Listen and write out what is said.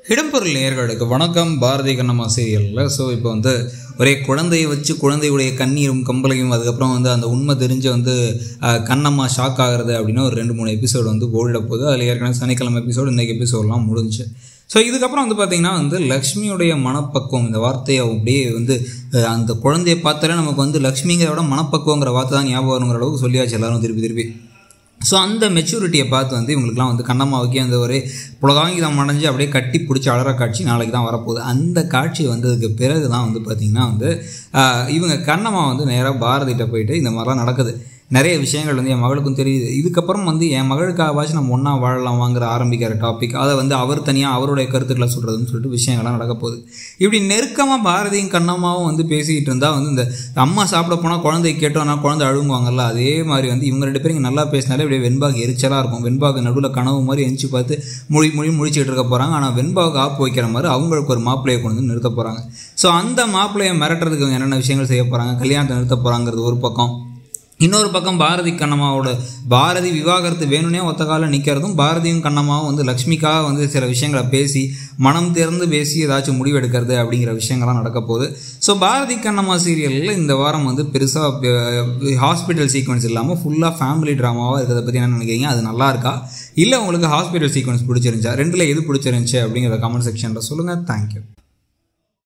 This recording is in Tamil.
இடம்பொருள் நேயர்களுக்கு வணக்கம் பாரதி கண்ணம்மா சீரியலில் ஸோ இப்போ வந்து ஒரே குழந்தையை வச்சு குழந்தையுடைய கண்ணீரும் கம்பளையும் அதுக்கப்புறம் வந்து அந்த உண்மை தெரிஞ்சு வந்து அஹ், கண்ணம்மா ஷாக் ஆகிறது அப்படின்னு ஒரு ரெண்டு மூணு எபிசோடு வந்து ஓடிட போகுது அதில் ஏற்கனவே சனிக்கிழமை எபிசோடு இன்றைக்கி எபிசோடெலாம் முடிஞ்சுச்சு ஸோ இதுக்கப்புறம் வந்து பார்த்திங்கன்னா வந்து லக்ஷ்மியுடைய மனப்பக்குவம் இந்த வார்த்தையை அப்படியே வந்து அஹ், அந்த குழந்தையை பார்த்தாலே நமக்கு வந்து லக்ஷ்மிங்கிறத விட மனப்பக்குவங்கிற வார்த்தை தான் ஞாபகம் வருங்கிற அளவுக்கு சொல்லியாச்சு எல்லாரும் திருப்பி திருப்பி ஸோ அந்த மெச்சூரிட்டியை பார்த்து வந்து இவங்களுக்குலாம் வந்து கண்ணம்மாவுக்கே அந்த ஒரு புலகாங்கிதம் அடைஞ்சு அப்படியே கட்டி பிடிச்சி அழற காட்சி நாளைக்கு தான் வரப்போகுது அந்த காட்சி வந்ததுக்கு பிறகு தான் வந்து பார்த்திங்கன்னா வந்து ஆஹ், இவங்க கண்ணம்மா வந்து நேராக பாரதிகிட்ட போயிட்டு இந்த மாதிரிலாம் நடக்குது நிறைய விஷயங்கள் வந்து என் மகளுக்கும் தெரியுது இதுக்கப்புறம் வந்து என் மகளுக்காகவாச்சும் நம்ம ஒன்றா வாழலாம் வாங்குற ஆரம்பிக்கிற டாபிக் அதை வந்து அவர் தனியாக அவருடைய கருத்துக்களை சொல்கிறதுன்னு சொல்லிட்டு விஷயங்கள்லாம் நடக்க போகுது இப்படி நெருக்கமாக பாரதியும் கண்ணம்மாவும் வந்து பேசிக்கிட்டு இருந்தால் வந்து இந்த அம்மா சாப்பிட போனால் குழந்தை கேட்டோம்னா குழந்தை அழுங்குவாங்கல்ல அதே மாதிரி வந்து இவங்க ரெண்டு பேரும் இங்க நல்லா பேசினாலே அப்படியே வெண்பாக்கு எரிச்சலாக இருக்கும் வெண்பாக்கு நடுவில் கனவு மாதிரி எந்திச்சு பார்த்து மொழி மொழி முடிச்சுட்டு இருக்க போகிறாங்க ஆனால் வெண்பாவுக்கு ஆப்பு வைக்கிற மாதிரி அவங்களுக்கு ஒரு மாப்பிள்ளையை கொண்டு வந்து நிறுத்த போகிறாங்க ஸோ அந்த மாப்பிள்ளையை மிரட்டுறதுக்கு இவங்க என்னென்ன விஷயங்கள் செய்ய போகிறாங்க கல்யாணத்தை நிறுத்த போகிறாங்கிறது ஒரு பக்கம் இன்னொரு பக்கம் பாரதி கண்ணம்மாவோட பாரதி விவாகரத்து வேணும்னே ஒத்த காலில் நிற்கிறதும் பாரதியும் கண்ணம்மாவும் வந்து லக்ஷ்மிக்காக வந்து சில விஷயங்களை பேசி மனம் திறந்து பேசி ஏதாச்சும் முடிவெடுக்கிறது அப்படிங்கிற விஷயங்கள்லாம் நடக்க போகுது ஸோ பாரதி கண்ணம்மா சீரியலில் இந்த வாரம் வந்து பெருசாக ஹாஸ்பிட்டல் சீக்வன்ஸ் இல்லாமல் ஃபுல்லாக ஃபேமிலி ட்ராமாவாக இருக்கிறத பற்றி என்ன நினைக்கிறீங்க அது நல்லா இருக்கா இல்லை உங்களுக்கு ஹாஸ்பிட்டல் சீக்வன்ஸ் பிடிச்சிருந்துச்சா ரெண்டில் எது பிடிச்சிருந்துச்சு அப்படிங்கிற கமெண்ட் செக்ஷனில் சொல்லுங்கள் தேங்க்யூ